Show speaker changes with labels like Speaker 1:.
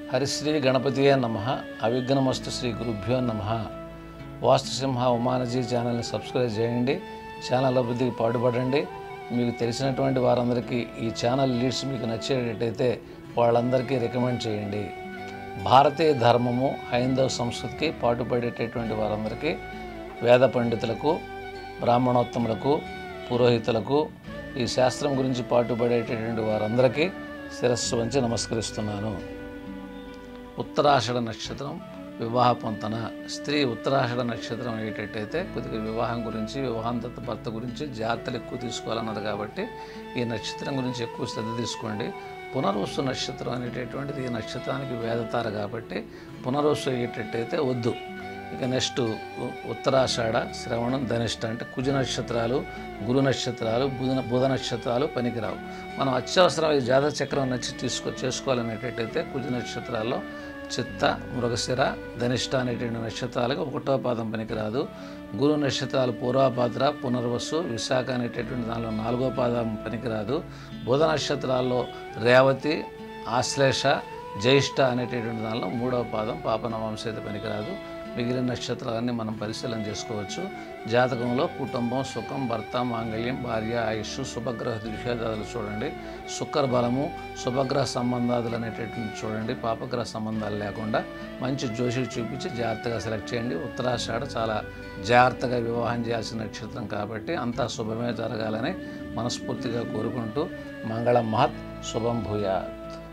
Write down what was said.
Speaker 1: హరిశ్రీ గణపతియే నమ అవిఘ్నమస్తు శ్రీ గురుభ్యో నమ వాస్తుసింహ ఉమానజీ ఛానల్ని సబ్స్క్రైబ్ చేయండి ఛానల్ అభివృద్ధికి పాటుపడండి మీకు తెలిసినటువంటి వారందరికీ ఈ ఛానల్ లీడ్స్ మీకు నచ్చేటట్టయితే వాళ్ళందరికీ రికమెండ్ చేయండి భారతీయ ధర్మము హైందవ సంస్కృతికి పాటుపడేటటువంటి వారందరికీ వేద పండితులకు బ్రాహ్మణోత్తములకు పురోహితులకు ఈ శాస్త్రం గురించి పాటుపడేటటువంటి వారందరికీ శిరస్సు వంచి నమస్కరిస్తున్నాను ఉత్తరాషఢ నక్షత్రం వివాహ పొంతన స్త్రీ ఉత్తరాషఢ నక్షత్రం అయ్యేటట్టయితే కొద్దిగా వివాహం గురించి వివాహం తర్వాత భర్త గురించి జాగ్రత్తలు ఎక్కువ తీసుకోవాలన్నది కాబట్టి ఈ నక్షత్రం గురించి ఎక్కువ శ్రద్ధ తీసుకోండి పునర్వసు నక్షత్రం అనేటటువంటిది ఈ నక్షత్రానికి వేదతార కాబట్టి పునర్వసు అయ్యేటట్టయితే వద్దు ఇక నెక్స్ట్ ఉ- ఉత్తరాషాఢ శ్రవణం ధనిష్ట అంటే కుజ నక్షత్రాలు గురు నక్షత్రాలు బుధ బుధ నక్షత్రాలు పనికిరావు మనం అత్యవసరం ఈ జాతక చక్రం నచ్చి తీసుకో చేసుకోవాలనేటట్టయితే కుజ నక్షత్రాల్లో చిత్త మృగశిర ధనిష్ట అనేటువంటి నక్షత్రాలకు ఒకటో పాదం పనికిరాదు గురు నక్షత్రాలు పూర్వపాత్ర పునర్వసు విశాఖ అనేటటువంటి దానిలో నాలుగో పాదం పనికిరాదు బుధ నక్షత్రాల్లో రేవతి ఆశ్లేష జ్యేష్ఠ అనేటటువంటి దానిలో మూడవ పాదం పాపనవంశైతే పనికిరాదు మిగిలిన నక్షత్రాలన్నీ మనం పరిశీలన చేసుకోవచ్చు జాతకంలో కుటుంబం సుఖం భర్త మాంగళ్యం భార్య ఆయుష్ శుభగ్రహ విషయాదాలు చూడండి శుక్ర బలము శుభగ్రహ సంబంధాదులు అనేటటువంటి చూడండి పాపగ్రహ సంబంధాలు లేకుండా మంచి జోషి చూపించి జాగ్రత్తగా సెలెక్ట్ చేయండి ఉత్తరాషాఢ చాలా జాగ్రత్తగా వివాహం చేయాల్సిన నక్షత్రం కాబట్టి అంతా శుభమే జరగాలని మనస్ఫూర్తిగా కోరుకుంటూ మంగళం మహత్ శుభం భూయాత్